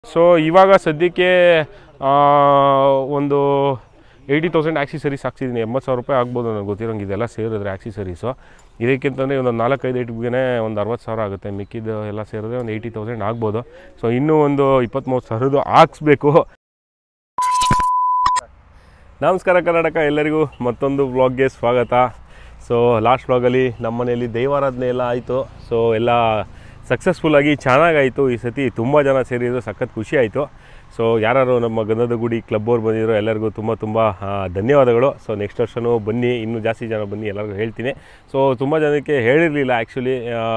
So ಇವಾಗ ಸದ್ಯಕ್ಕೆ ಆ, ಒಂದು ಏಯ್ಟಿ ತೌಸಂಡ್ ಆಕ್ಸಿಸರೀಸ್ ಹಾಕ್ಸಿದ್ದೀನಿ ಎಂಬತ್ತು ಸಾವಿರ ರೂಪಾಯಿ ಆಗ್ಬೋದು ನನಗೆ ಗೊತ್ತಿರೋಂಗೆ ಇದೆಲ್ಲ ಸೇರಿದ್ರೆ ಆಕ್ಸಿಸರೀಸು ಇದಕ್ಕಿಂತಂದರೆ ಒಂದು ನಾಲ್ಕೈದು ಐಟ್ಗೆ ಒಂದು ಅರವತ್ತು ಸಾವಿರ ಆಗುತ್ತೆ ಮಿಕ್ಕಿದ್ದು ಎಲ್ಲ ಸೇರಿದ್ರೆ ಒಂದು ಏಯ್ಟಿ ತೌಸಂಡ್ ಆಗ್ಬೋದು ಸೊ ಇನ್ನೂ ಒಂದು ಇಪ್ಪತ್ತ್ಮೂರು ಸಾವಿರದ್ದು ಹಾಕ್ಸ್ಬೇಕು ನಮಸ್ಕಾರ ಕರ್ನಾಟಕ ಎಲ್ಲರಿಗೂ ಮತ್ತೊಂದು ವ್ಲಾಗ್ಗೆ ಸ್ವಾಗತ ಸೊ ಲಾಸ್ಟ್ ವ್ಲಾಗಲ್ಲಿ ನಮ್ಮ ಮನೆಯಲ್ಲಿ ದೈವಾರಾಧನೆ ಎಲ್ಲ ಆಯಿತು ಸೊ ಎಲ್ಲ ಸಕ್ಸಸ್ಫುಲ್ಲಾಗಿ ಚೆನ್ನಾಗಾಯಿತು ಈ ಸತಿ ತುಂಬ ಜನ ಸೇರಿದ್ರು ಸಖತ್ ಖುಷಿ ಆಯಿತು ಸೊ ಯಾರು ನಮ್ಮ ಗಂಧದ ಗುಡಿ ಕ್ಲಬ್ ಅವ್ರು ಬಂದಿರೋ ಎಲ್ಲರಿಗೂ ತುಂಬ ತುಂಬ ಆ, ಧನ್ಯವಾದಗಳು ಸೊ ನೆಕ್ಸ್ಟ್ ವರ್ಷವೂ ಬನ್ನಿ ಇನ್ನೂ ಜಾಸ್ತಿ ಜನ ಬನ್ನಿ ಎಲ್ಲರಿಗೂ ಹೇಳ್ತೀನಿ ಸೊ ತುಂಬ ಜನಕ್ಕೆ ಹೇಳಿರಲಿಲ್ಲ ಆ್ಯಕ್ಚುಲಿ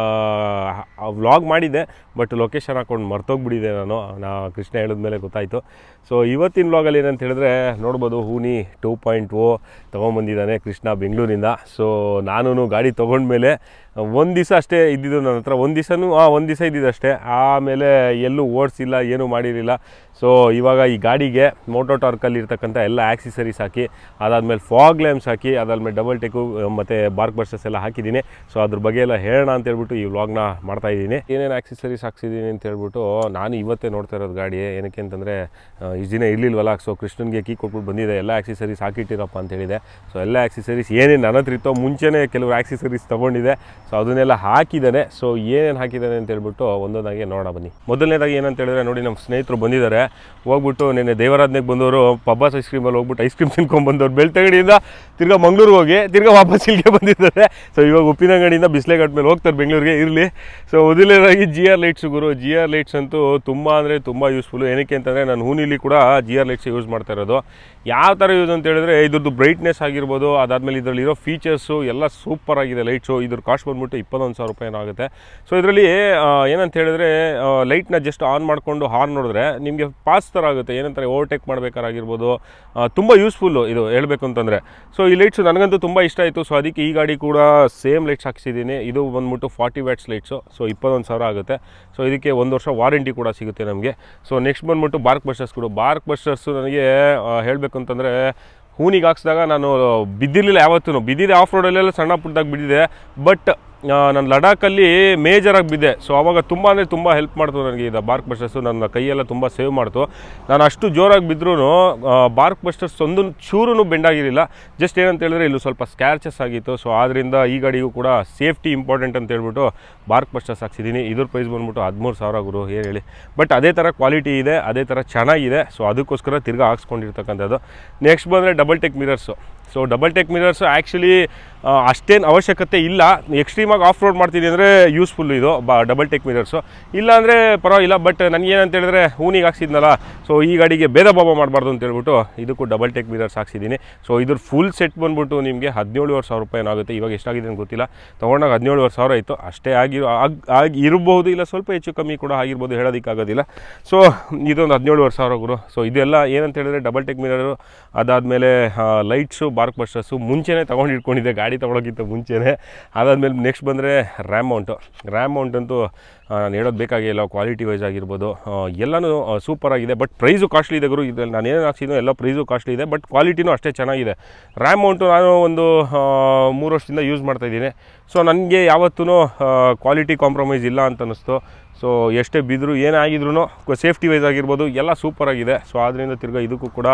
ವ್ಲಾಗ್ ಮಾಡಿದ್ದೆ ಬಟ್ ಲೊಕೇಶನ್ ಹಾಕೊಂಡು ಮರ್ತೋಗ್ಬಿಟ್ಟಿದೆ ನಾನು ನಾ ಕೃಷ್ಣ ಹೇಳಿದ್ಮೇಲೆ ಗೊತ್ತಾಯಿತು ಸೊ ಇವತ್ತಿನ ವ್ಲಾಗಲ್ಲಿ ಏನಂತ ಹೇಳಿದ್ರೆ ನೋಡ್ಬೋದು ಹೂನಿ ಟೂ ಪಾಯಿಂಟ್ ಓ ತೊಗೊಂಬಂದಿದ್ದಾನೆ ಕೃಷ್ಣ ಬೆಂಗಳೂರಿಂದ ಸೊ ನಾನು ಗಾಡಿ ತೊಗೊಂಡ್ಮೇಲೆ ಒಂದು ದಿವಸ ಅಷ್ಟೇ ಇದ್ದಿದ್ದು ನನ್ನ ಹತ್ರ ಒಂದು ದಿವಸನೂ ಹಾಂ ಒಂದು ದಿವಸ ಇದ್ದಿದ್ದಷ್ಟೇ ಆಮೇಲೆ ಎಲ್ಲೂ ಓಡಿಸಿಲ್ಲ ಏನೂ ಮಾಡಿರಲಿಲ್ಲ ಸೊ ಇವಾಗ ಈ ಗಾಡಿಗೆ ಮೋಟೋ ಟಾರ್ಕಲ್ಲಿ ಇರ್ತಕ್ಕಂಥ ಎಲ್ಲ ಆಕ್ಸಿಸರೀಸ್ ಹಾಕಿ ಅದಾದಮೇಲೆ ಫಾಗ್ ಲ್ಯಾಂಪ್ಸ್ ಹಾಕಿ ಅದಾದಮೇಲೆ ಡಬಲ್ ಟೆಕು ಮತ್ತು ಬಾರ್ಕ್ ಬರ್ಸಸ್ ಎಲ್ಲ ಹಾಕಿದ್ದೀನಿ ಸೊ ಅದ್ರ ಬಗ್ಗೆ ಎಲ್ಲ ಹೇಳೋಣ ಅಂತ ಹೇಳ್ಬಿಟ್ಟು ಈ ವ್ಲಾಗ್ನ ಮಾಡ್ತಾ ಇದ್ದೀನಿ ಏನೇನು ಆಕ್ಸಿಸರೀಸ್ ಹಾಕ್ಸಿದ್ದೀನಿ ಅಂತ ಹೇಳ್ಬಿಟ್ಟು ನಾನು ಇವತ್ತೇ ನೋಡ್ತಾ ಇರೋದು ಗಾಡಿ ಏನಕ್ಕೆ ಅಂತಂದರೆ ಇಷ್ಟು ದಿನ ಇರಲಿಲ್ವಲ್ಲ ಸೊ ಕೃಷ್ಣನ್ಗೆ ಕೀ ಕೊಟ್ಬಿಟ್ಟು ಬಂದಿದೆ ಎಲ್ಲ ಆಕ್ಸಿಸರೀಸ್ ಹಾಕಿಟ್ಟಿರಪ್ಪ ಅಂತ ಹೇಳಿದೆ ಸೊ ಎಲ್ಲ ಆಕ್ಸಿಸರೀಸ್ ಏನೇನು ನನ್ನ ಹತ್ರ ಇತ್ತೋ ಮುಂಚೆನೇ ಕೆಲವರು ಆಕ್ಸಿಸರೀಸ್ ತೊಗೊಂಡಿದೆ ಸೊ ಅದನ್ನೆಲ್ಲ ಹಾಕಿದ್ದಾನೆ ಸೊ ಏನೇನು ಹಾಕಿದ್ದಾನೆ ಅಂತ ಹೇಳ್ಬಿಟ್ಟು ಒಂದೊಂದಾಗಿ ನೋಡೋಣ ಬನ್ನಿ ಮೊದಲನೇದಾಗಿ ಏನಂತ ಹೇಳಿದ್ರೆ ನೋಡಿ ನಮ್ಮ ಸ್ನೇಹಿತರು ಬಂದಿದ್ದಾರೆ ಹೋಗ್ಬಿಟ್ಟು ನಿನ್ನೆ ದೇವರಾಧನೆಗೆ ಬಂದವರು ಪಬ್ಬಾಸ್ ಐಸ್ ಕ್ರೀಮಲ್ಲಿ ಹೋಗ್ಬಿಟ್ಟು ಐಸ್ ಕ್ರೀಮ್ ತಿನ್ಕೊಂಡು ಬಂದವರು ಬೆಳ್ತಂಗಡಿಯಿಂದ ತಿರ್ಗಾ ಮಂಗ್ಳೂರಿಗೆ ಹೋಗಿ ತಿರ್ಗಾ ವಾಪಸ್ ಇಲ್ಲಿಗೆ ಬಂದಿದ್ದಾರೆ ಸೊ ಇವಾಗ ಉಪ್ಪಿನಂಗಡಿಯಿಂದ ಬಿಸ್ಲೆಘಾಟ್ ಮೇಲೆ ಹೋಗ್ತಾರೆ ಬೆಂಗಳೂರಿಗೆ ಇರಲಿ ಸೊ ಮೊದಲನೇದಾಗಿ ಜಿ ಆರ್ ಲೈಟ್ಸ್ ಗುರು ಜಿ ಆರ್ ಲೈಟ್ಸ್ ಅಂತೂ ತುಂಬ ಅಂದರೆ ತುಂಬ ಯೂಸ್ಫುಲ್ಲು ಏನಕ್ಕೆ ಅಂತಂದರೆ ನಾನು ಹೂನಿಲಿ ಕೂಡ ಜಿ ಆರ್ ಲೈಟ್ಸ್ ಯೂಸ್ ಮಾಡ್ತಾ ಇರೋದು ಯಾವ ಥರ ಯೂಸ್ ಅಂತ ಹೇಳಿದ್ರೆ ಇದ್ರದ್ದು ಬ್ರೈಟ್ನೆಸ್ ಆಗಿರ್ಬೋದು ಅದಾದಮೇಲೆ ಇದರಲ್ಲಿರೋ ಫೀಚರ್ಸು ಎಲ್ಲ ಸೂಪರ್ ಆಗಿದೆ ಲೈಟ್ಸು ಇದ್ರ ಕಾಸ್ಟ್ ಬಂದ್ಬಿಟ್ಟು ಇಪ್ಪತ್ತೊಂದು ಸಾವಿರ ರೂಪಾಯಿ ಏನೋ ಆಗುತ್ತೆ ಸೊ ಇದರಲ್ಲಿ ಏನಂತ ಹೇಳಿದ್ರೆ ಲೈಟ್ನ ಜಸ್ಟ್ ಆನ್ ಮಾಡಿಕೊಂಡು ಹಾರ್ನ್ ನೋಡಿದ್ರೆ ನಿಮಗೆ ಪಾಸ್ ಥರ ಆಗುತ್ತೆ ಏನಂತಾರೆ ಓವರ್ಟೇಕ್ ಮಾಡಬೇಕಾಗಿರ್ಬೋದು ತುಂಬ ಯೂಸ್ಫುಲ್ಲು ಇದು ಹೇಳಬೇಕು ಅಂತಂದರೆ ಸೊ ಈ ಲೈಟ್ಸು ನನಗಂತೂ ತುಂಬ ಇಷ್ಟ ಆಯಿತು ಸೊ ಅದಕ್ಕೆ ಈ ಗಾಡಿ ಕೂಡ ಸೇಮ್ ಲೈಟ್ಸ್ ಹಾಕ್ಸಿದ್ದೀನಿ ಇದು ಬಂದ್ಬಿಟ್ಟು ಫಾರ್ಟಿ ವ್ಯಾಟ್ಸ್ ಲೈಟ್ಸು ಸೊ ಇಪ್ಪತ್ತೊಂದು ಸಾವಿರ ಆಗುತ್ತೆ ಸೊ ಇದಕ್ಕೆ ಒಂದು ವರ್ಷ ವಾರಂಟಿ ಕೂಡ ಸಿಗುತ್ತೆ ನಮಗೆ ಸೊ ನೆಕ್ಸ್ಟ್ ಬಂದ್ಬಿಟ್ಟು ಬಾರ್ಕ್ ಬಸ್ಟರ್ಸ್ ಕೂಡ ಬಾರ್ಕ್ ಬಸ್ಟರ್ಸು ನನಗೆ ಹೇಳಬೇಕು ಅಂತಂದರೆ ಹೂನಿಗೆ ಹಾಕ್ಸಿದಾಗ ನಾನು ಬಿದ್ದಿರಲಿಲ್ಲ ಯಾವತ್ತೂ ಬಿದ್ದಿದೆ ಆಫ್ ರೋಡಲ್ಲೆಲ್ಲ ಸಣ್ಣ ಪುಟ್ಟದಾಗ ಬಿದ್ದಿದೆ ಬಟ್ ನಾನು ಲಡಾಖಲ್ಲಿ ಮೇಜರಾಗಿ ಬಿದ್ದೆ ಸೊ ಆವಾಗ ತುಂಬ ಅಂದರೆ ತುಂಬ ಹೆಲ್ಪ್ ಮಾಡ್ತು ನನಗೆ ಇದು ಬಾರ್ಕ್ ಬಸ್ಟರ್ಸು ನನ್ನ ಕೈಯೆಲ್ಲ ತುಂಬ ಸೇವ್ ಮಾಡ್ತು ನಾನು ಅಷ್ಟು ಜೋರಾಗಿ ಬಿದ್ದರೂ ಬಾರ್ಕ್ ಬಸ್ಟರ್ಸ್ ಒಂದು ಚೂರು ಬೆಂಡಾಗಿರಲಿಲ್ಲ ಜಸ್ಟ್ ಏನಂತ ಹೇಳಿದ್ರೆ ಇಲ್ಲೂ ಸ್ವಲ್ಪ ಸ್ಕ್ಯಾಚಸ್ ಆಗಿತ್ತು ಸೊ ಆದ್ದರಿಂದ ಈ ಗಾಡಿಗೂ ಕೂಡ ಸೇಫ್ಟಿ ಇಂಪಾರ್ಟೆಂಟ್ ಅಂತ ಹೇಳ್ಬಿಟ್ಟು ಬಾರ್ಕ್ ಬಸ್ಟರ್ಸ್ ಹಾಕ್ಸಿದ್ದೀನಿ ಇದ್ರ ಪ್ರೈಸ್ ಬಂದ್ಬಿಟ್ಟು ಹದಿಮೂರು ಸಾವಿರ ಗುರು ಏನು ಹೇಳಿ ಬಟ್ ಅದೇ ಥರ ಕ್ವಾಲಿಟಿ ಇದೆ ಅದೇ ಥರ ಚೆನ್ನಾಗಿದೆ ಸೊ ಅದಕ್ಕೋಸ್ಕರ ತಿರ್ಗಾ ಹಾಕ್ಸ್ಕೊಂಡಿರ್ತಕ್ಕಂಥದ್ದು ನೆಕ್ಸ್ಟ್ ಬಂದರೆ double take mirrors so double take mirrors actually ಅಷ್ಟೇನು ಅವಶ್ಯಕತೆ ಇಲ್ಲ ಎಕ್ಸ್ಟ್ರೀಮಾಗಿ ಆಫ್ ರೋಡ್ ಮಾಡ್ತೀನಿ ಅಂದರೆ ಯೂಸ್ಫುಲ್ ಇದು ಬಾ ಡಬಲ್ ಟೆಕ್ ಮಿರರ್ಸು ಇಲ್ಲ ಅಂದರೆ ಪರವಾಗಿಲ್ಲ ಬಟ್ ನನಗೇನಂತ ಹೇಳಿದ್ರೆ ಹೂನಿಗೆ ಹಾಕ್ಸಿದ್ನಲ್ಲ ಸೊ ಈ ಗಾಡಿಗೆ ಭೇದ ಭಾವ ಮಾಡಬಾರ್ದು ಅಂತ ಹೇಳ್ಬಿಟ್ಟು ಇದಕ್ಕೂ ಡಬಲ್ ಟೆಕ್ ಮಿರರ್ಸ್ ಹಾಕ್ಸಿದ್ದೀನಿ ಸೊ ಇದ್ರ ಫುಲ್ ಸೆಟ್ ಬಂದ್ಬಿಟ್ಟು ನಿಮಗೆ ಹದಿನೇಳುವರೆ ಸಾವಿರ ರೂಪಾಯಿ ಆಗುತ್ತೆ ಇವಾಗ ಎಷ್ಟಾಗಿದೆ ಅಂತ ಗೊತ್ತಿಲ್ಲ ತೊಗೊಂಡಾಗ ಹದಿನೇಳುವರೆ ಸಾವಿರ ಇತ್ತು ಅಷ್ಟೇ ಆಗಿರೋ ಆಗಿ ಆಗಿ ಇರ್ಬೋದು ಇಲ್ಲ ಸ್ವಲ್ಪ ಹೆಚ್ಚು ಕಮ್ಮಿ ಕೂಡ ಆಗಿರ್ಬೋದು ಹೇಳೋದಕ್ಕಾಗೋದಿಲ್ಲ ಸೊ ಇದೊಂದು ಹದಿನೇಳುವರೆ ಸಾವಿರ ಗುರು ಸೊ ಇದೆಲ್ಲ ಏನಂತ ಹೇಳಿದ್ರೆ ಡಬಲ್ ಟೆಕ್ ಮಿರರು ಅದಾದಮೇಲೆ ಲೈಟ್ಸು ಬಾರ್ಕ್ ಬಸ್ಟರ್ಸು ಮುಂಚೆನೇ ತೊಗೊಂಡು ಇಟ್ಕೊಂಡಿದ್ದೆ ಗಾಡಿ ತೊಗೊಳೋಕ್ಕಿಂತ ಮುಂಚೆನೇ ಅದಾದಮೇಲೆ ನೆಕ್ಸ್ಟ್ ಬಂದರೆ ರ್ಯಾಮ್ ಮೌಂಟು ರ್ಯಾಮ್ ಮೌಂಟ್ ಅಂತೂ ಆ, ನಾನು ಹೇಳೋದು ಬೇಕಾಗಿಲ್ಲ ಕ್ವಾಲಿಟಿ ವೈಸ್ ಆಗಿರ್ಬೋದು ಆ, ಎಲ್ಲನೂ ಸೂಪರ್ ಆಗಿದೆ ಬಟ್ ಪ್ರೈಸು ಕಾಸ್ಟ್ಲಿ ಇದೆ ಗುರು ಇದ್ರಲ್ಲಿ ನಾನು ಏನೇನು ಹಾಕ್ಸಿದ್ನೋ ಎಲ್ಲ ಪ್ರೈಸು ಕಾಸ್ಟ್ಲಿ ಇದೆ ಬಟ್ ಕ್ವಾಲಿಟಿನೂ ಅಷ್ಟೇ ಚೆನ್ನಾಗಿದೆ ರ್ಯಾಮ್ ಮೌಂಟು ನಾನು ಒಂದು ಆ, ಮೂರು ವರ್ಷದಿಂದ ಯೂಸ್ ಮಾಡ್ತಾಯಿದ್ದೀನಿ ಸೊ ನನಗೆ ಯಾವತ್ತೂ ಕ್ವಾಲಿಟಿ ಕಾಂಪ್ರಮೈಸ್ ಇಲ್ಲ ಅಂತ ಅನ್ನಿಸ್ತು ಸೊ ಎಷ್ಟೇ ಬಿದ್ದರೂ ಏನೇ ಆಗಿದ್ರು ಸೇಫ್ಟಿ ವೈಸ್ ಆಗಿರ್ಬೋದು ಎಲ್ಲ ಸೂಪರ್ ಆಗಿದೆ ಸೊ ಆದ್ದರಿಂದ ತಿರ್ಗಾ ಇದಕ್ಕೂ ಕೂಡ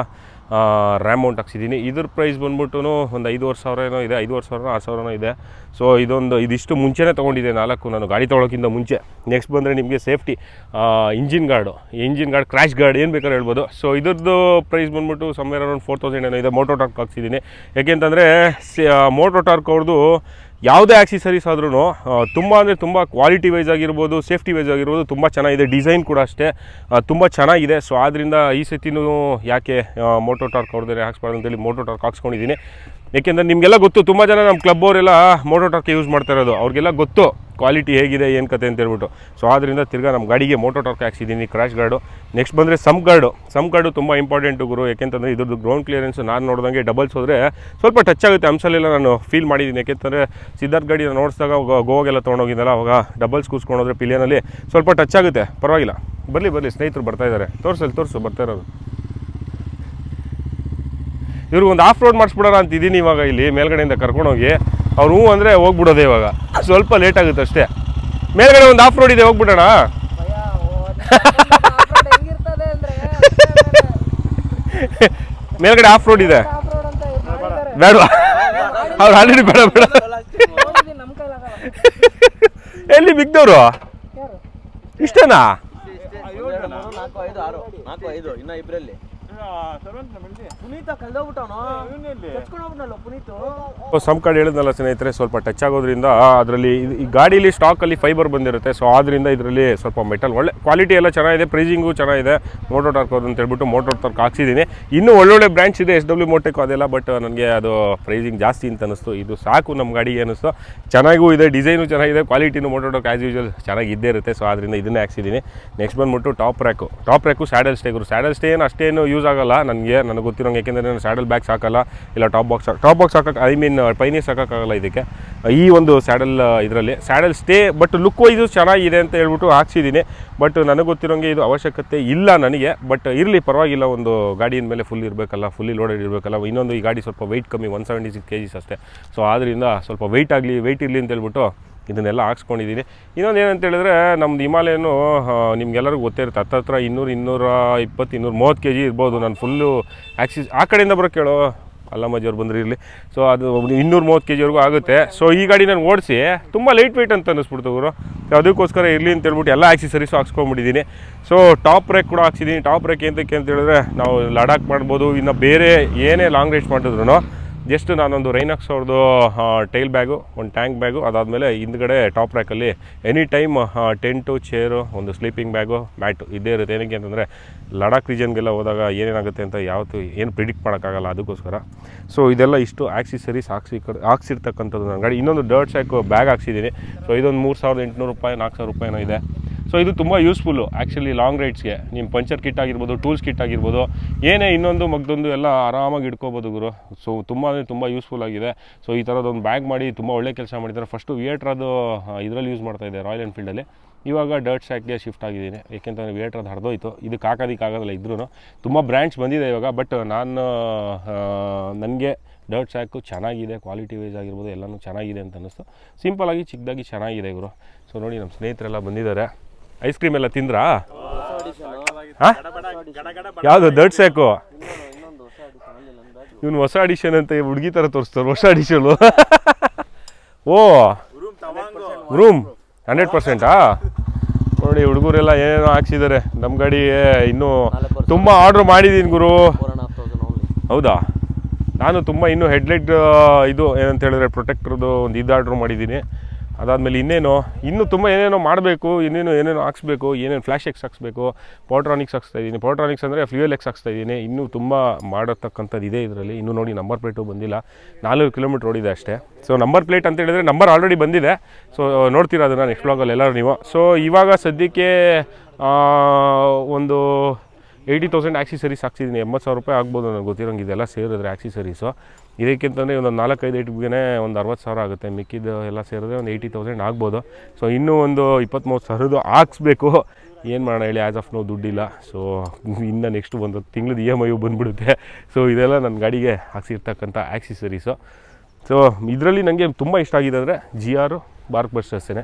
ರ್ಯಾಮ್ ಮೌಂಟ್ ಹಾಕ್ಸಿದ್ದೀನಿ ಇದ್ರ ಪ್ರೈಸ್ ಬಂದ್ಬಿಟ್ಟು ಒಂದು ಐದುವರೆ ಸಾವಿರ ಏನೋ ಇದೆ ಐದುವರೆ ಸಾವಿರ ಆರು ಸಾವಿರನೋ ಇದೆ ಸೊ ಇದೊಂದು ಇದಿಷ್ಟು ಮುಂಚೆನೇ ತೊಗೊಂಡಿದ್ದೆ ನಾಲ್ಕು ನಾನು ಗಾಡಿ ತೊಗೊಳೋಕ್ಕಿಂತ ಮುಂಚೆ ನೆಕ್ಸ್ಟ್ ಬಂದರೆ ನಿಮಗೆ safety engine guard engine guard crash guard ಏನು ಬೇಕಾದ್ರೂ ಹೇಳ್ಬೋದು ಸೊ ಇದ್ರದ್ದು ಪ್ರೈಸ್ ಬಂದ್ಬಿಟ್ಟು ಸಮ್ವೇರ್ ಅರೌಂಡ್ ಫೋರ್ ತೌಸಂಡ್ ಏನೋ ಇದೆ ಮೋಟೋ ಟಾರ್ಕ್ ಹಾಕ್ಸಿದ್ದೀನಿ ಯಾಕೆಂತಂದರೆ ಮೋಟೋ ಟಾರ್ಕ್ ಅವ್ರದ್ದು ಯಾವುದೇ ಆಕ್ಸಿಸರೀಸ್ ಆದ್ರೂ ತುಂಬ ಅಂದರೆ ತುಂಬ ಕ್ವಾಲಿಟಿ ವೈಸ್ ಆಗಿರ್ಬೋದು ಸೇಫ್ಟಿ ವೈಸ್ ಆಗಿರ್ಬೋದು ತುಂಬ ಚೆನ್ನಾಗಿದೆ ಡಿಸೈನ್ ಕೂಡ ಅಷ್ಟೇ ತುಂಬ ಚೆನ್ನಾಗಿದೆ ಸೊ ಆದ್ದರಿಂದ ಈ ಸತಿನೂ ಯಾಕೆ ಮೋಟೋ ಟಾರ್ಕ್ ಅವ್ರದ್ದೇ ಹಾಕ್ಸ್ಬಾರ್ದು ಅಂತೇಳಿ ಮೋಟೋ ಟಾರ್ಕ್ ಹಾಕ್ಸ್ಕೊಂಡಿದ್ದೀನಿ ಏಕೆಂದರೆ ನಿಮಗೆಲ್ಲ ಗೊತ್ತು ತುಂಬ ಜನ ನಮ್ಮ ಕ್ಲಬ್ ಅವರೆಲ್ಲ ಮೋಟೋ ಟಾರ್ಕ್ ಯೂಸ್ ಮಾಡ್ತಾ ಇರೋದು ಅವ್ರಿಗೆಲ್ಲ ಗೊತ್ತು ಕ್ವಾಲಿಟಿ ಹೇಗಿದೆ ಏನು ಕತೆ ಅಂತ ಹೇಳ್ಬಿಟ್ಟು ಸೊ ಆದ್ದರಿಂದ ತಿರ್ಗಾ ನಮ್ಮ ಗಾಡಿಗೆ ಮೋಟೋ ಟಾರ್ಕ್ ಹಾಕ್ಸಿದ್ದೀನಿ ಕ್ರಾಶ್ ಗಾರ್ಡು ನೆಕ್ಸ್ಟ್ ಬಂದರೆ ಸಮ್ ಗಾರ್ಡು ಸಮ್ ಗಾರ್ಡು ತುಂಬ ಇಂಪಾರ್ಟೆಂಟು ಗುರು ಯಾಕೆಂತಂದರೆ ಇದ್ರದ್ದು ಗ್ರೌಂಡ್ ಕ್ಲಿಯರೆನ್ಸ್ ನಾನು ನೋಡ್ದಂಗೆ ಡಬಲ್ಸ್ ಹೋದರೆ ಸ್ವಲ್ಪ ಟಚ್ ಆಗುತ್ತೆ ಅಂಶಲೆಲ್ಲ ನಾನು ಫೀಲ್ ಮಾಡಿದ್ದೀನಿ ಯಾಕೆಂತಂದರೆ ಸಿದ್ಧಾರ್ಥ್ ಗಾಡಿ ನಾನು ನೋಡಿಸಿದಾಗ ಗೋವಾಗೆಲ್ಲ ತೊಗೊಂಡೋಗಿದ್ದಲ್ಲ ಅವಾಗ ಡಬಲ್ಸ್ ಕೂಸ್ಕೊಂಡೋದ್ರೆ ಪಿಲಿಯನಲ್ಲಿ ಸ್ವಲ್ಪ ಟಚ್ ಆಗುತ್ತೆ ಪರವಾಗಿಲ್ಲ ಬರಲಿ ಬರಲಿ ಸ್ನೇಹಿತರು ಬರ್ತಾ ಇದ್ದಾರೆ ತೋರಿಸಲ್ಲಿ ತೋರಿಸು ಬರ್ತಾ ಇರೋದು ಇವ್ರಿಗೆ ಒಂದು ಆಫ್ ರೋಡ್ ಮಾಡಿಸ್ಬಿಡೋಣ ಅಂತ ಇದ್ದೀನಿ ಇವಾಗ ಇಲ್ಲಿ ಮೇಲ್ಗಡೆಯಿಂದ ಕರ್ಕೊಂಡೋಗಿ ಅವ್ರು ಹ್ಞೂ ಅಂದರೆ ಹೋಗ್ಬಿಡೋದೆ ಇವಾಗ ಸ್ವಲ್ಪ ಲೇಟ್ ಆಗುತ್ತೆ ಅಷ್ಟೇ ಮೇಲ್ಗಡೆ ಒಂದು ಆಫ್ ರೋಡ್ ಇದೆ ಹೋಗ್ಬಿಡೋಣ ಭಯ, ಓ, ಅದು ಆಫ್ರೋಡ್ ಹೆಂಗಿರ್ತದೆ ಮೇಲ್ಗಡೆ ಆಫ್ ರೋಡ್ ಇದೆ ಆಫ್ ರೋಡ್ ಅಂತ ಇದ್ ಮಾಡಿದ್ದಾರೆ. ಬೇಡ ಅವ್ರು ಆಲ್ರೆಡಿ ಬೇಡ ಬೇಡ ನೋಡಿದ್ದೀನಿ, ನಮ್ ಕೈಲಾಗಲ್ಲ. ಎಲ್ಲಿ ಬಿಗ್ದವ್ರು ಯಾರು? ಇಷ್ಟನಾ ನಾಲ್ಕು ಐದು ಆರು ನಾಲ್ಕು ಐದು ಇನ್ನ ಇಬ್ರಲ್ಲಿ ಪುನೀತ ಕಳ್ದೋಗ್ಬಿಟ್ಟವನು ಕಚ್ಕೊಂಡು ಹೋಗ್ಬಿಟ್ನಲ್ಲ ಪುನೀತು ಸಮ್ ಕಾರ್ಡ್ ಹೇಳಿದ್ನಲ್ಲ ಸ್ನೇಹಿತರೆ ಸ್ವಲ್ಪ ಟಚ್ ಆಗೋದ್ರಿಂದ ಅದರಲ್ಲಿ ಈ ಗಾಡೀಲಿ ಸ್ಟಾಕಲ್ಲಿ ಫೈಬರ್ ಬಂದಿರುತ್ತೆ ಸೊ ಆದ್ದರಿಂದ ಇದರಲ್ಲಿ ಸ್ವಲ್ಪ ಮೆಟಲ್ ಒಳ್ಳೆ ಕ್ವಾಲಿಟಿ ಎಲ್ಲ ಚೆನ್ನಾಗಿದೆ ಪ್ರೈಸಿಂಗು ಚೆನ್ನಾಗಿದೆ ಮೋಟೋ ಟಾರ್ಕ್ ಅಂತ ಹೇಳ್ಬಿಟ್ಟು ಮೋಟೋ ಟಾರ್ಕ್ ಹಾಕ್ಸಿದ್ದೀನಿ ಇನ್ನೂ ಒಳ್ಳೊಳ್ಳೆ ಬ್ರ್ಯಾಂಚ್ ಇದೆ ಎಸ್ ಡಬ್ಲ್ಯೂ ಮೋಟೆಕ್ ಅದೆಲ್ಲ ಬಟ್ ನನಗೆ ಅದು ಪ್ರೈಸಿಂಗ್ ಜಾಸ್ತಿ ಅಂತ ಅನಿಸ್ತು ಇದು ಸಾಕು ನಮ್ಮ ಗಾಡಿಗೆ ಅನಿಸ್ತು ಚೆನ್ನಾಗೂ ಇದೆ ಡಿಸೈನು ಚೆನ್ನಾಗಿದೆ ಕ್ವಾಲಿಟಿನೂ ಮೋಟೋ ಟಾರ್ಕ್ ಆ್ಯಸ್ ಯೂಶಲ್ ಚೆನ್ನಾಗಿ ಇದ್ದೇ ಇರುತ್ತೆ ಸೊ ಅದರಿಂದ ಇದನ್ನೇ ಹಾಕ್ಸಿದ್ದೀನಿ ನೆಕ್ಸ್ಟ್ ಬಂದ್ಬಿಟ್ಟು top rack top rack saddle ಸ್ಟೇಗರು ಸ್ಯಾಡಲ್ ಸ್ಟೇ ಏನು ಅಷ್ಟೇನು ಯೂಸ್ ಆಗಲ್ಲ ನನಗೆ ನನಗೆ ಗೊತ್ತಿರೋಂಗೆ ಯಾಕೆಂದರೆ ನಾನು ಸ್ಯಾಡಲ್ ಬ್ಯಾಗ್ಸ್ ಹಾಕಲ್ಲ ಇಲ್ಲ ಟಾಪ್ ಬಾಕ್ಸ್ ಟಾಪ್ ಬಾಕ್ಸ್ ಹಾಕಕ್ಕೆ ಐ ಮೀನ್ ಪೈನೀಸ್ ಹಾಕೋಕ್ಕಾಗಲ್ಲ ಇದಕ್ಕೆ ಈ ಒಂದು ಸ್ಯಾಡಲ್ ಇದರಲ್ಲಿ saddle stay but look wise ಚೆನ್ನಾಗಿದೆ ಅಂತ ಹೇಳ್ಬಿಟ್ಟು ಹಾಕ್ಸಿದ್ದೀನಿ ಬಟ್ ನನಗೆ ಗೊತ್ತಿರೋಂಗೆ ಇದು ಅವಶ್ಯಕತೆ ಇಲ್ಲ ನನಗೆ ಬಟ್ ಇರಲಿ ಪರವಾಗಿಲ್ಲ ಒಂದು ಗಾಡಿಯ ಮೇಲೆ ಫುಲ್ ಇರಬೇಕಲ್ಲ ಫುಲ್ಲಿ ಲೋಡೆಡ್ ಇರಬೇಕಲ್ಲ ಇನ್ನೊಂದು ಈ ಗಾಡಿ ಸ್ವಲ್ಪ ವೆಯ್ಟ್ ಕಮ್ಮಿ one seventy six K Gs ಅಷ್ಟೇ ಸೊ ಆದ್ದರಿಂದ ಸ್ವಲ್ಪ ವೆಯ್ಟ್ ಆಗಲಿ ವೆಯ್ಟ್ ಇರಲಿ ಅಂತ ಹೇಳ್ಬಿಟ್ಟು ಇದನ್ನೆಲ್ಲ ಹಾಕ್ಸ್ಕೊಂಡಿದ್ದೀನಿ ಇನ್ನೊಂದು ಏನಂತ ಹೇಳಿದ್ರೆ ನಮ್ದು ಹಿಮಾಲಯನು ನಿಮ್ಗೆಲ್ಲರಿಗೂ ಗೊತ್ತೇ ಇರುತ್ತೆ ಹತ್ತತ್ರ ಇನ್ನೂರು ಇನ್ನೂರ ಇಪ್ಪತ್ತು ಇನ್ನೂರು ಮೂವತ್ತು ಕೆ ಜಿ ಇರ್ಬೋದು ನಾನು ಫುಲ್ಲು ಆ್ಯಕ್ಸಿಸ್ ಆ ಕಡೆಯಿಂದ ಬರೋ ಕೇಳೋ ಅಲ್ಲಮ್ಮಜಿಯವ್ರು ಬಂದ್ರೆ ಇರಲಿ ಸೊ ಅದು ಇನ್ನೂರು ಮೂವತ್ತು ಕೆ ಜಿವರೆಗೂ ಆಗುತ್ತೆ ಸೊ ಈ ಗಾಡಿ ನಾನು ಓಡಿಸಿ ತುಂಬ ಲೈಟ್ ವೆಯ್ಟ್ ಅಂತ ಅನ್ನಿಸ್ಬಿಡ್ತು ಅವರು ಸೊ ಅದಕ್ಕೋಸ್ಕರ ಇರಲಿ ಅಂತ ಹೇಳ್ಬಿಟ್ಟು ಎಲ್ಲ ಆಕ್ಸಿಸರೀಸು ಹಾಕ್ಸ್ಕೊಂಡ್ಬಿಟ್ಟಿದ್ದೀನಿ ಸೊ ಟಾಪ್ ರೇಕ್ ಕೂಡ ಹಾಕ್ಸಿದ್ದೀನಿ ಟಾಪ್ ರೇಕ್ ಎಂತಕ್ಕೆ ಅಂತ ಹೇಳಿದ್ರೆ ನಾವು ಲಡಾಖ್ ಮಾಡ್ಬೋದು ಇನ್ನು ಬೇರೆ ಏನೇ ಲಾಂಗ್ ರೈಡ್ಸ್ ಮಾಡಿದ್ರು ಜಸ್ಟ್ ನಾನೊಂದು ರೈನಾಕ್ಸ್ ಅವ್ರದ್ದು ಟೈಲ್ ಬ್ಯಾಗು ಒಂದು ಟ್ಯಾಂಕ್ ಬ್ಯಾಗು ಅದಾದಮೇಲೆ ಹಿಂದ್ಗಡೆ ಟಾಪ್ ರ್ಯಾಕಲ್ಲಿ ಎನಿ ಟೈಮ್ ಟೆಂಟು ಚೇರು ಒಂದು ಸ್ಲೀಪಿಂಗ್ ಬ್ಯಾಗು ಮ್ಯಾಟು ಇದ್ದೇ ಇರುತ್ತೆ ಏನಕ್ಕೆ ಅಂತಂದರೆ ಲಡಾಖ್ ರೀಜನ್ಗೆಲ್ಲ ಹೋದಾಗ ಏನೇನಾಗುತ್ತೆ ಅಂತ ಯಾವತ್ತೂ ಏನು ಪ್ರಿಡಿಕ್ಟ್ ಮಾಡೋಕ್ಕಾಗಲ್ಲ ಅದಕ್ಕೋಸ್ಕರ ಸೊ ಇದೆಲ್ಲ ಇಷ್ಟು ಆಕ್ಸಿಸರೀಸ್ ಹಾಕ್ಸಿ ಕಡೆ ಹಾಕ್ಸಿರ್ತಕ್ಕಂಥದ್ದು ನನ್ನ ಗಾಡಿ ಇನ್ನೊಂದು ಡರ್ಟ್ ಸ್ಯಾಕು ಬ್ಯಾಗ್ ಹಾಕ್ಸಿದ್ದೀನಿ ಸೊ ಇದೊಂದು ಮೂರು ಸಾವಿರದ ಎಂಟುನೂರು ರೂಪಾಯಿ ನಾಲ್ಕು ಸಾವಿರ ರೂಪಾಯಿನೋ ಇದೆ ಸೊ ಇದು ತುಂಬ ಯೂಸ್ಫುಲ್ಲು ಆ್ಯಕ್ಚುಲಿ ಲಾಂಗ್ ರೈಡ್ಸ್ಗೆ ನಿಮ್ಮ ಪಂಚರ್ ಕಿಟ್ ಆಗಿರ್ಬೋದು ಟೂಲ್ಸ್ ಕಿಟ್ ಆಗಿರ್ಬೋದು ಏನೇ ಇನ್ನೊಂದು ಮಗ್ದೊಂದು ಎಲ್ಲ ಆರಾಮಾಗಿ ಇಟ್ಕೋಬೋದು ಗುರು ಸೊ ತುಂಬ ಅಂದರೆ ತುಂಬ ಯೂಸ್ಫುಲ್ ಆಗಿದೆ ಸೊ ಈ ಥರದೊಂದು ಬ್ಯಾಗ್ ಮಾಡಿ ತುಂಬ ಒಳ್ಳೆ ಕೆಲಸ ಮಾಡಿದ್ದಾರೆ ಫಸ್ಟು ವಿಯೇಟ್ರದು ಇದರಲ್ಲಿ ಯೂಸ್ ಮಾಡ್ತಾ ಇದ್ದೆ ರಾಯಲ್ ಎನ್ಫೀಲ್ಡಲ್ಲಿ ಇವಾಗ ಡರ್ಟ್ ಸ್ಯಾಕ್ಗೆ ಶಿಫ್ಟ್ ಆಗಿದ್ದೀನಿ ಏಕೆಂತಂದರೆ ವಿಯೇಟ್ರದ್ದು ಹರಿದೋಯ್ತು ಇದಕ್ಕೆ ಹಾಕೋದಕ್ಕಾಗೋದಿಲ್ಲ ಇದ್ರೂ ತುಂಬ ಬ್ರ್ಯಾಂಡ್ಸ್ ಬಂದಿದೆ ಇವಾಗ ಬಟ್ ನಾನು ನನಗೆ ಡರ್ಟ್ ಸ್ಯಾಕು ಚೆನ್ನಾಗಿದೆ ಕ್ವಾಲಿಟಿ ವೈಸ್ ಆಗಿರ್ಬೋದು ಎಲ್ಲನೂ ಚೆನ್ನಾಗಿದೆ ಅಂತ ಅನ್ನಿಸ್ತು ಸಿಂಪಲಾಗಿ ಚಿಕ್ಕದಾಗಿ ಚೆನ್ನಾಗಿದೆ ಇವರು ಸೊ ನೋಡಿ ನಮ್ಮ ಸ್ನೇಹಿತರೆಲ್ಲ ಬಂದಿದ್ದಾರೆ ಐಸ್ ಕ್ರೀಮ್ ಎಲ್ಲ ತಿಂದ್ರಾ ಹಾಂ ಯಾವುದು ದರ್ಡ್ ಸ್ಯಾಕು ಇನ್ನೊಂದು ಹೊಸ ಅಡಿಷನ್ ಅಲ್ಲಿ ನನ್ನ ಬ್ಯಾಗ್ ಇವನು ಹೊಸ ಅಡಿಷನ್ ಅಂತ ಹುಡುಗಿ ಥರ ತೋರಿಸ್ತಾರೆ ಹೊಸ ಅಡಿಷನು ಓ ರೂಮ್ ಹಂಡ್ರೆಡ್ ಪರ್ಸೆಂಟಾ ನೋಡಿ ಹುಡುಗರೆಲ್ಲ ಏನೇನೋ ಹಾಕ್ಸಿದ್ದಾರೆ ನಮ್ಮ ಗಾಡಿಗೆ ಇನ್ನೂ ತುಂಬ ಆರ್ಡ್ರ್ ಮಾಡಿದ್ದೀನಿ ಗುರು four and half thousand only ಹೌದಾ ನಾನು ತುಂಬ ಇನ್ನೂ ಹೆಡ್ಲೈಟ್ ಇದು ಏನಂತ ಹೇಳಿದ್ರೆ ಪ್ರೊಟೆಕ್ಟ್ರದ್ದು ಒಂದು ಇದು ಆರ್ಡ್ರ್ ಮಾಡಿದ್ದೀನಿ ಅದಾದಮೇಲೆ ಇನ್ನೇನು ಇನ್ನೂ ತುಂಬ ಏನೇನೋ ಮಾಡಬೇಕು ಇನ್ನೇನು ಏನೇನೋ ಹಾಕ್ಸ್ಬೇಕು ಏನೇನು ಫ್ಲ್ಯಾಶ್ ಎಕ್ಸ್ ಹಾಕ್ಸ್ಬೇಕು ಪೋಟ್ರಾನಿಕ್ಸ್ ಹಾಕ್ಸ್ತಾ ಇದ್ದೀನಿ ಪೋಟ್ರಾನಿಕ್ಸ್ ಅಂದರೆ ಫ್ಯೂಯಲ್ ಎಕ್ಸ್ ಹಾಕ್ಸ್ತಾ ಇದ್ದೀನಿ ಇನ್ನೂ ತುಂಬ ಮಾಡತಕ್ಕಂಥದ್ದು ಇದೆ ಇದರಲ್ಲಿ ಇನ್ನೂ ನೋಡಿ ನಂಬರ್ ಪ್ಲೇಟು ಬಂದಿಲ್ಲ ನಾಲ್ಕು ಕಿಲೋಮೀಟ್ರ್ ಓಡಿದೆ ಅಷ್ಟೇ ಸೊ ನಂಬರ್ ಪ್ಲೇಟ್ ಅಂತ ಹೇಳಿದ್ರೆ ನಂಬರ್ ಆಲ್ರೆಡಿ ಬಂದಿದೆ ಸೊ ನೋಡ್ತೀರಾ ಅದನ್ನು ನೆಕ್ಸ್ಟ್ ಬ್ಲಾಗಲ್ಲಿ ಎಲ್ಲರೂ ನೀವು ಸೊ ಇವಾಗ ಸದ್ಯಕ್ಕೆ ಆ, ಒಂದು ಏಯ್ಟಿ ತೌಸಂಡ್ ಆಕ್ಸಿಸರೀಸ್ ಹಾಕ್ಸಿದ್ದೀನಿ ಎಂಬತ್ತು ಸಾವಿರ ರೂಪಾಯಿ ಆಗ್ಬೋದು ನನಗೆ ಗೊತ್ತಿರೋಂಗೆ ಇದೆಲ್ಲ ಸೇರಿದ್ರೆ ಆಕ್ಸಿಸರೀಸು ಇದಕ್ಕಿಂತಂದರೆ ಒಂದು ನಾಲ್ಕೈದು ಐಟ್ಗೆ ಒಂದು ಅರವತ್ತು ಸಾವಿರ ಆಗುತ್ತೆ ಮಿಕ್ಕಿದ್ದು ಎಲ್ಲ ಸೇರಿದ್ರೆ ಒಂದು ಏಯ್ಟಿ ತೌಸಂಡ್ ಆಗ್ಬೋದು ಸೊ ಇನ್ನೂ ಒಂದು ಇಪ್ಪತ್ತ್ಮೂರು ಸಾವಿರದ್ದು ಹಾಕ್ಸ್ಬೇಕು ಏನು ಮಾಡೋಣ ಹೇಳಿ ಆ್ಯಸ್ ಆಫ್ ನೋ ದುಡ್ಡಿಲ್ಲ ಸೊ ಇನ್ನು ನೆಕ್ಸ್ಟ್ ಒಂದು ತಿಂಗ್ಳದ್ದು ಇ ಎಮ್ ಐ ಬಂದುಬಿಡುತ್ತೆ ಸೊ ಇದೆಲ್ಲ ನನ್ನ ಗಾಡಿಗೆ ಹಾಕ್ಸಿರ್ತಕ್ಕಂಥ ಆಕ್ಸಿಸರೀಸು ಸೊ ಇದರಲ್ಲಿ ನನಗೆ ತುಂಬ ಇಷ್ಟ ಆಗಿದೆ ಅಂದರೆ ಜಿ ಆರು ಬಾರ್ಕ್ ಬಸ್ಟರ್ಸೇ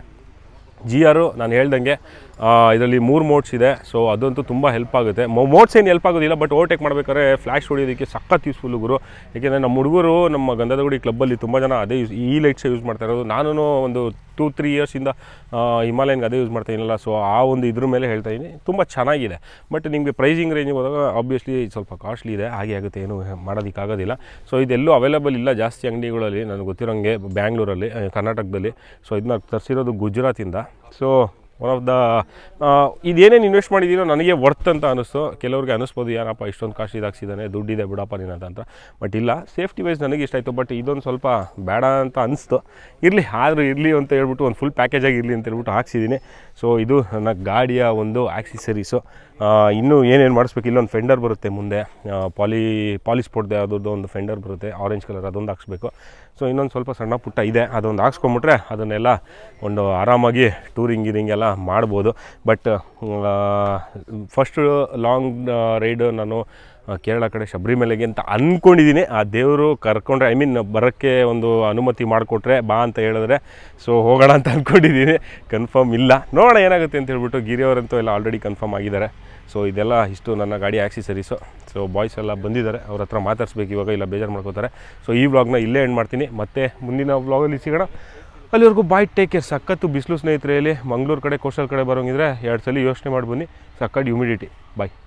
ಜಿ ಆರು ನಾನು ಹೇಳ್ದಂಗೆ ಇದರಲ್ಲಿ ಮೂರು ಮೋಡ್ಸ್ ಇದೆ ಸೊ ಅದಂತೂ ತುಂಬ ಹೆಲ್ಪ್ ಆಗುತ್ತೆ ಮೋಡ್ಸ್ ಏನು ಹೆಲ್ಪ್ ಆಗೋದಿಲ್ಲ ಬಟ್ ಓವರ್ಟೇಕ್ ಮಾಡ್ಬೇಕಾದ್ರೆ ಫ್ಲ್ಯಾಶ್ ಹೊಡಿಯೋದಕ್ಕೆ ಸಖತ್ ಯೂಸ್ಫುಲ್ ಗುರು ಯಾಕೆಂದರೆ ನಮ್ಮ ಹುಡುಗರು ನಮ್ಮ ಗಂಧದಗುಡಿ ಕ್ಲಬ್ಬಲ್ಲಿ ತುಂಬ ಜನ ಅದೇ ಯೂಸ್ ಈ ಲೈಟ್ಸೇ ಯೂಸ್ ಮಾಡ್ತಾ ಇರೋದು ನಾನು ಒಂದು ಟೂ ತ್ರೀ ಇಯರ್ಸಿಂದ ಹಿಮಾಲಯನ್ಗೆ ಅದೇ ಯೂಸ್ ಮಾಡ್ತಾ ಇದ್ದೀನಲ್ಲ ಸೊ ಆ ಒಂದು ಇದ್ರ ಮೇಲೆ ಹೇಳ್ತಾ ಇದ್ದೀನಿ ತುಂಬ ಚೆನ್ನಾಗಿದೆ ಬಟ್ ನಿಮಗೆ ಪ್ರೈಸಿಂಗ್ ರೇಂಜಿಗೆ ಹೋದಾಗ ಆಬ್ವಿಯಸ್ಲಿ ಸ್ವಲ್ಪ ಕಾಸ್ಟ್ಲಿ ಇದೆ ಹಾಗೆ ಆಗುತ್ತೆ ಏನು ಮಾಡೋದಕ್ಕಾಗೋದಿಲ್ಲ ಸೊ ಇದೆಲ್ಲೂ ಅವೈಲೇಬಲ್ ಇಲ್ಲ ಜಾಸ್ತಿ ಅಂಗಡಿಗಳಲ್ಲಿ ನನಗೆ ಗೊತ್ತಿರೋಂಗೆ ಬ್ಯಾಂಗ್ಳೂರಲ್ಲಿ ಆ, ಕರ್ನಾಟಕದಲ್ಲಿ ಸೊ ಇದನ್ನ ತರಿಸಿರೋದು ಗುಜರಾತಿಂದ ಸೊ ಒನ್ ಆಫ್ ದ ಇದೇನೇನು ಇನ್ವೆಸ್ಟ್ ಮಾಡಿದ್ದೀನೋ ನನಗೆ ವರ್ತ್ ಅಂತ ಅನಿಸ್ತು ಕೆಲವ್ರಿಗೆ ಅನಿಸ್ಬೋದು ಏನಪ್ಪ ಇಷ್ಟೊಂದು ಕಾಸ್ಟ್ ಇದಾಗ್ಸಿದ್ದಾನೆ ದುಡ್ಡಿದೆ ಬಿಡಪ್ಪ ನೀನಂತ ಅಂತ ಬಟ್ ಇಲ್ಲ ಸೇಫ್ಟಿ ವೈಸ್ ನನಗೆ ಇಷ್ಟ ಆಯಿತು ಬಟ್ ಇದೊಂದು ಸ್ವಲ್ಪ ಬೇಡ ಅಂತ ಅನಿಸ್ತು ಇರಲಿ ಆದರೂ ಇರಲಿ ಅಂತ ಹೇಳ್ಬಿಟ್ಟು ಒಂದು ಫುಲ್ ಪ್ಯಾಕೇಜಾಗಿ ಇರಲಿ ಅಂತ ಹೇಳ್ಬಿಟ್ಟು ಹಾಕ್ಸಿದ್ದೀನಿ ಸೊ ಇದು ನನ್ನ ಗಾಡಿಯ ಒಂದು ಆಕ್ಸಿಸರೀಸು ಇನ್ನೂ ಏನೇನು ಮಾಡಿಸ್ಬೇಕು ಇಲ್ಲೊಂದು ಫೆಂಡರ್ ಬರುತ್ತೆ ಮುಂದೆ ಆ, ಪಾಲಿ ಪಾಲಿಸ್ ಸ್ಪೋರ್ಟ್ದು ಯಾವುದೋ ಒಂದು ಫೆಂಡರ್ ಬರುತ್ತೆ ಆರೆಂಜ್ ಕಲರ್ ಅದೊಂದು ಹಾಕ್ಸ್ಬೇಕು ಸೊ ಇನ್ನೊಂದು ಸ್ವಲ್ಪ ಸಣ್ಣ ಪುಟ್ಟ ಇದೆ ಅದೊಂದು ಹಾಕ್ಸ್ಕೊಂಬಿಟ್ರೆ ಅದನ್ನೆಲ್ಲ ಒಂದು ಆರಾಮಾಗಿ ಟೂರಿಂಗ್ ಗೀರಿಂಗ್ ಎಲ್ಲ ಮಾಡ್ಬೋದು ಬಟ್ ಫಸ್ಟ್ ಲಾಂಗ್ ರೈಡ್ ನಾನು ಆ, ಕೇರಳ ಕಡೆ ಶಬರಿಮಲೆಗೆ ಅಂತ ಅಂದ್ಕೊಂಡಿದ್ದೀನಿ ಆ ದೇವರು ಕರ್ಕೊಂಡ್ರೆ ಐ ಮೀನ್ ಬರೋಕ್ಕೆ ಒಂದು ಅನುಮತಿ ಮಾಡಿಕೊಟ್ರೆ ಬಾ ಅಂತ ಹೇಳಿದ್ರೆ ಸೊ ಹೋಗೋಣ ಅಂತ ಅಂದ್ಕೊಂಡಿದ್ದೀನಿ ಕನ್ಫರ್ಮ್ ಇಲ್ಲ ನೋಡೋಣ ಏನಾಗುತ್ತೆ ಅಂತ ಹೇಳ್ಬಿಟ್ಟು ಗಿರಿಯವರಂತೂ ಎಲ್ಲ ಆಲ್ರೆಡಿ ಕನ್ಫರ್ಮ್ ಆಗಿದ್ದಾರೆ ಸೊ ಇದೆಲ್ಲ ಇಷ್ಟು ನನ್ನ ಗಾಡಿ ಆಕ್ಸಿಸರೀಸು ಸೊ ಬಾಯ್ಸ್ ಎಲ್ಲ ಬಂದಿದ್ದಾರೆ ಅವ್ರ ಹತ್ರ ಮಾತಾಡ್ಸ್ಬೇಕು ಇವಾಗ ಇಲ್ಲ ಬೇಜಾರು ಮಾಡ್ಕೋತಾರೆ ಸೊ ಈ ವ್ಲಾಗ್ನ ಇಲ್ಲೇ ಎಂಡ್ ಮಾಡ್ತೀನಿ ಮತ್ತೆ ಮುಂದಿನ ವ್ಲಾಗಲ್ಲಿ ಸಿಗೋಣ ಅಲ್ಲಿವರೆಗೂ ಬಾಯ್ ಟೇಕ್ ಕೇರ್ ಸಖತ್ತು ಬಿಸಿಲು ಸ್ನೇಹಿತರೆ ಇಲ್ಲಿ ಮಂಗಳೂರು ಕಡೆ ಕೋಸ್ಟಲ್ ಕಡೆ ಬರೋಂಗಿದ್ರೆ ಎರಡು ಸಲ ಯೋಚನೆ ಮಾಡಿ ಬನ್ನಿ ಸಖತ್ ಹ್ಯುಮಿಡಿಟಿ ಬಾಯ್